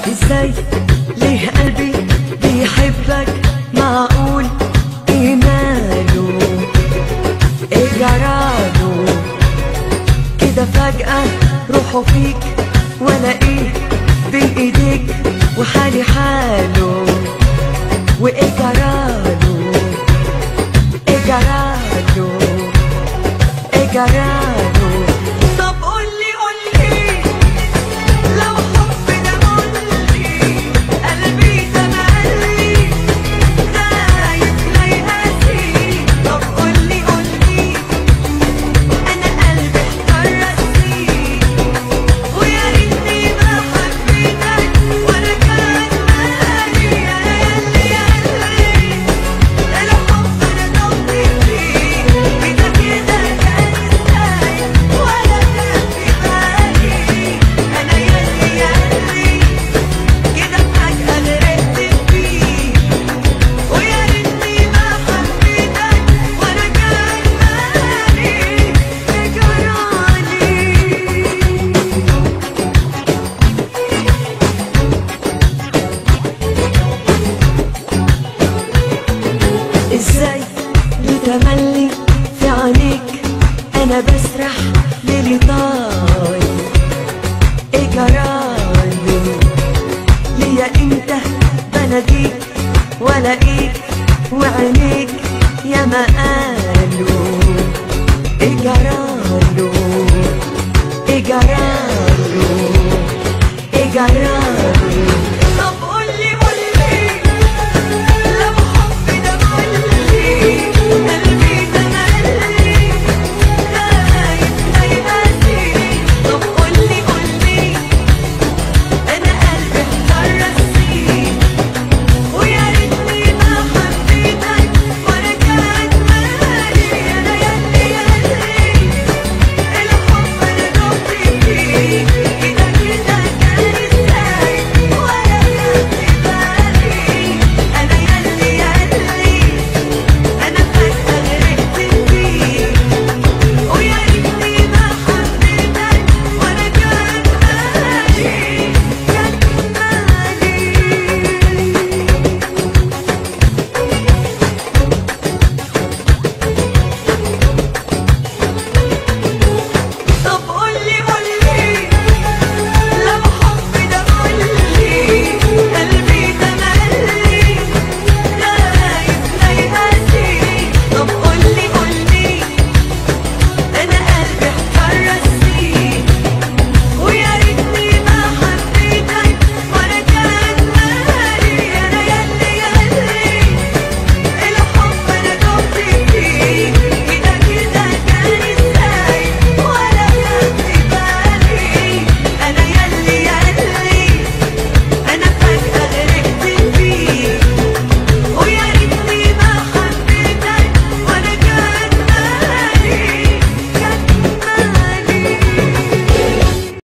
ازاي ليه قلبي بيحبك معقول ايه ماله ايه جراله كده فجأة روحه فيك ولا ايه بين ايديك وحالي حاله وايه جراله ايه جراله ايه جراله طب قولي قولي لو حب ده قولي قلبي تملي خايف لا يقاسي طب قولي قولي انا قلبي احتار راسي ويا ريتني ما حبيتك ولا كان مالي انا ياللي ياللي الحب انا ضليت فيه كده كده كان ازاي ولا كان في بالي انا ياللي ياللي كده فجأة غرقت فيه ويا ريتني ما حبيتك ولا كان مالي جرالي ازاي بتملي في عينيك انا بسرح ليلي طاي ايه جرالي ليا انت بناديك والاقيك وعينيك يا ما قالوا ايه جرالو ايه جرالو ايه جرالو